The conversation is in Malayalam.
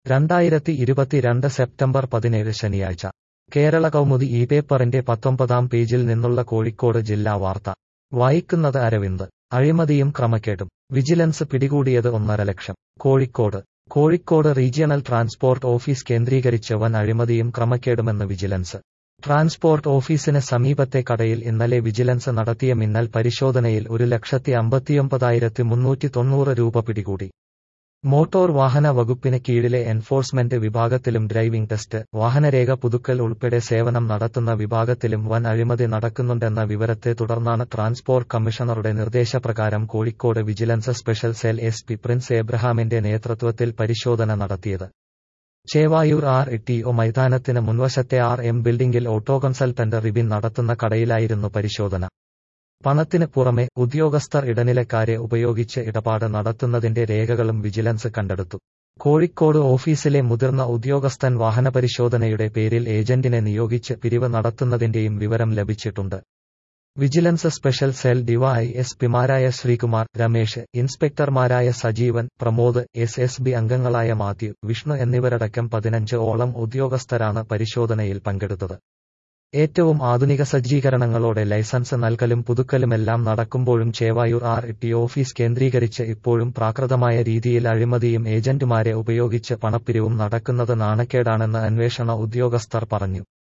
രണ്ടായിരത്തി ഇരുപത്തിരണ്ട് സെപ്റ്റംബർ പതിനേഴ് ശനിയാഴ്ച കേരള കൗമുദി ഈ പേപ്പറിന്റെ പത്തൊമ്പതാം പേജിൽ നിന്നുള്ള കോഴിക്കോട് ജില്ലാ വാർത്ത വായിക്കുന്നത് അരവിന്ദ് അഴിമതിയും ക്രമക്കേടും വിജിലൻസ് പിടികൂടിയത് ഒന്നര ലക്ഷം Kozhikode Kozhikode regional transport office കേന്ദ്രീകരിച്ച് വൻ അഴിമതിയും ക്രമക്കേടുമെന്ന് വിജിലൻസ് ട്രാൻസ്പോർട്ട് ഓഫീസിന് സമീപത്തെ കടയിൽ ഇന്നലെ വിജിലൻസ് നടത്തിയ മിന്നൽ പരിശോധനയിൽ ഒരു ലക്ഷത്തി അമ്പത്തിയൊമ്പതായിരത്തി മുന്നൂറ്റി തൊണ്ണൂറ് രൂപ പിടികൂടി മോട്ടോർ വാഹന വകുപ്പിന് കീഴിലെ എൻഫോഴ്സ്മെന്റ് വിഭാഗത്തിലും ഡ്രൈവിംഗ് ടെസ്റ്റ് വാഹനരേഖ പുതുക്കൽ ഉൾപ്പെടെ സേവനം നടത്തുന്ന വിഭാഗത്തിലും വൻ അഴിമതി നടക്കുന്നുണ്ടെന്ന വിവരത്തെ തുടർന്നാണ് ട്രാൻസ്പോർട്ട് കമ്മീഷണറുടെ നിർദ്ദേശപ്രകാരം Kozhikode vigilance special cell S P Prince എബ്രഹാമിന്റെ നേതൃത്വത്തിൽ പരിശോധന നടത്തിയത് ചേവായൂർ ആർ ടി ഒ മൈതാനത്തിന് മുൻവശത്തെ ആർ എം ബിൽഡിംഗിൽ ഓട്ടോ കൺസൾട്ടന്റ് റിബിൻ നടത്തുന്ന കടയിലായിരുന്നു പരിശോധന പണത്തിന് പുറമെ ഉദ്യോഗസ്ഥർ ഇടനിലക്കാരെ ഉപയോഗിച്ച് ഇടപാട് നടത്തുന്നതിന്റെ രേഖകളും വിജിലൻസ് കണ്ടെടുത്തു കോഴിക്കോട് ഓഫീസിലെ മുതിർന്ന ഉദ്യോഗസ്ഥൻ വാഹനപരിശോധനയുടെ പേരിൽ ഏജന്റിനെ നിയോഗിച്ച് പിരിവ് നടത്തുന്നതിന്റെയും വിവരം ലഭിച്ചിട്ടുണ്ട് vigilance special cell DY S പിമാരായ ശ്രീകുമാർ രമേശ് ഇൻസ്പെക്ടർമാരായ Sajeevan Pramod S S B അംഗങ്ങളായ മാത്യു വിഷ്ണു എന്നിവരടക്കം പതിനഞ്ച് ഓളം ഉദ്യോഗസ്ഥരാണ് പരിശോധനയിൽ പങ്കെടുത്തത് ഏറ്റവും ആധുനിക സജ്ജീകരണങ്ങളോടെ ലൈസൻസ് നൽകലും പുതുക്കലുമെല്ലാം നടക്കുമ്പോഴും ചേവായൂർ ആർ ടി ഓഫീസ് കേന്ദ്രീകരിച്ച് ഇപ്പോഴും പ്രാകൃതമായ രീതിയിൽ അഴിമതിയും ഏജന്റുമാരെ ഉപയോഗിച്ച് പണപ്പിരിവും നടക്കുന്നത് നാണക്കേടാണെന്ന് അന്വേഷണ ഉദ്യോഗസ്ഥർ പറഞ്ഞു